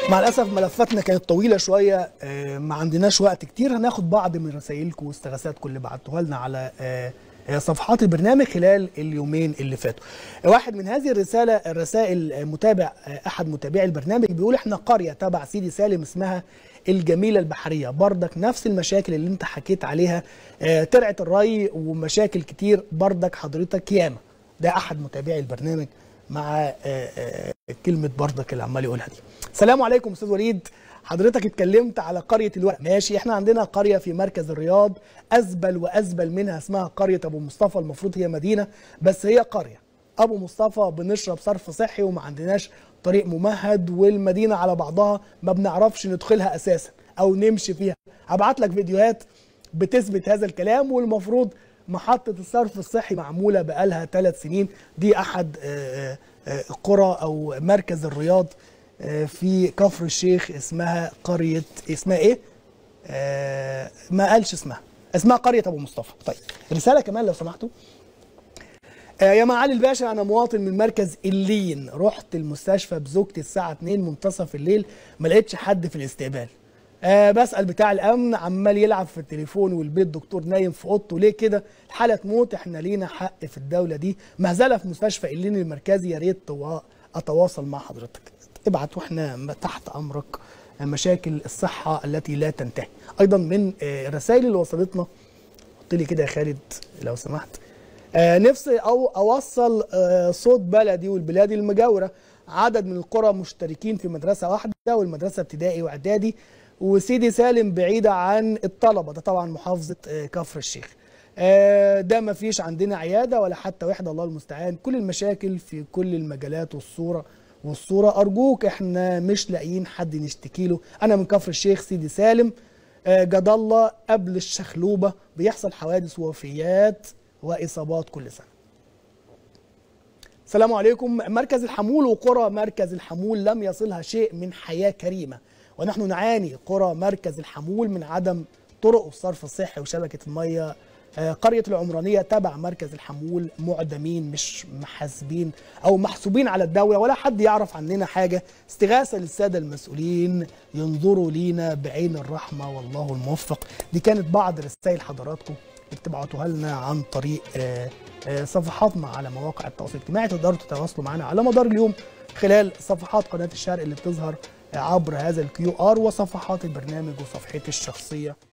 مع الاسف ملفاتنا كانت طويله شويه آه، ما عندناش وقت كتير هناخد بعض من رسائلكم واستغاثاتكم اللي بعتوها لنا على آه، آه، صفحات البرنامج خلال اليومين اللي فاتوا واحد من هذه الرساله الرسائل آه، متابع آه، احد متابعي البرنامج بيقول احنا قريه تبع سيدي سالم اسمها الجميله البحريه بردك نفس المشاكل اللي انت حكيت عليها آه، ترعه الري ومشاكل كتير بردك حضرتك ياما ده احد متابعي البرنامج مع آه، آه، كلمه بردك اللي عمال يقولها دي السلام عليكم استاذ وليد حضرتك اتكلمت على قريه الورق ماشي احنا عندنا قريه في مركز الرياض ازبل وازبل منها اسمها قريه ابو مصطفى المفروض هي مدينه بس هي قريه ابو مصطفى بنشرب صرف صحي وما عندناش طريق ممهد والمدينه على بعضها ما بنعرفش ندخلها اساسا او نمشي فيها هبعت لك فيديوهات بتثبت هذا الكلام والمفروض محطة الصرف الصحي معمولة بقالها ثلاث سنين دي أحد آه، آه، قرى أو مركز الرياض آه، في كفر الشيخ اسمها قرية اسمها إيه؟ آه، ما قالش اسمها اسمها قرية أبو مصطفى طيب رسالة كمان لو سمحتوا آه، يا معالي الباشا انا مواطن من مركز اللين رحت المستشفى بزوجتي الساعه 2 منتصف الليل ما لقيتش حد في الاستقبال أه بسال بتاع الامن عمال يلعب في التليفون والبيت دكتور نايم في اوضته ليه كده الحاله تموت احنا لينا حق في الدوله دي مهزله في مستشفى اللين المركزي يا ريت توا- اتواصل مع حضرتك ابعت واحنا تحت امرك مشاكل الصحه التي لا تنتهي ايضا من آه، الرسائل اللي وصلتنا حط لي كده يا خالد لو سمحت آه، نفسي او اوصل آه، صوت بلدي والبلاد المجاوره عدد من القرى مشتركين في مدرسه واحده والمدرسه ابتدائي واعدادي وسيدي سالم بعيده عن الطلبه ده طبعا محافظه آه، كفر الشيخ آه، ده ما فيش عندنا عياده ولا حتى وحده الله المستعان كل المشاكل في كل المجالات والصوره والصوره ارجوك احنا مش لاقيين حد نشتكي له انا من كفر الشيخ سيدي سالم آه، جد الله قبل الشخلوبه بيحصل حوادث ووفيات واصابات كل سنه. السلام عليكم مركز الحمول وقرى مركز الحمول لم يصلها شيء من حياه كريمه ونحن نعاني قرى مركز الحمول من عدم طرق الصرف الصحي وشبكه الميه آه، قرية العمرانية تبع مركز الحمول معدمين مش محاسبين أو محسوبين على الدولة ولا حد يعرف عننا حاجة استغاثة للسادة المسؤولين ينظروا لينا بعين الرحمة والله الموفق دي كانت بعض رسائل حضراتكم اللي بتبعتوها لنا عن طريق آه، آه، صفحاتنا على مواقع التواصل الاجتماعي تقدروا تتواصلوا معنا على مدار اليوم خلال صفحات قناة الشرق اللي بتظهر آه، عبر هذا الكيو ار وصفحات البرنامج وصفحتي الشخصية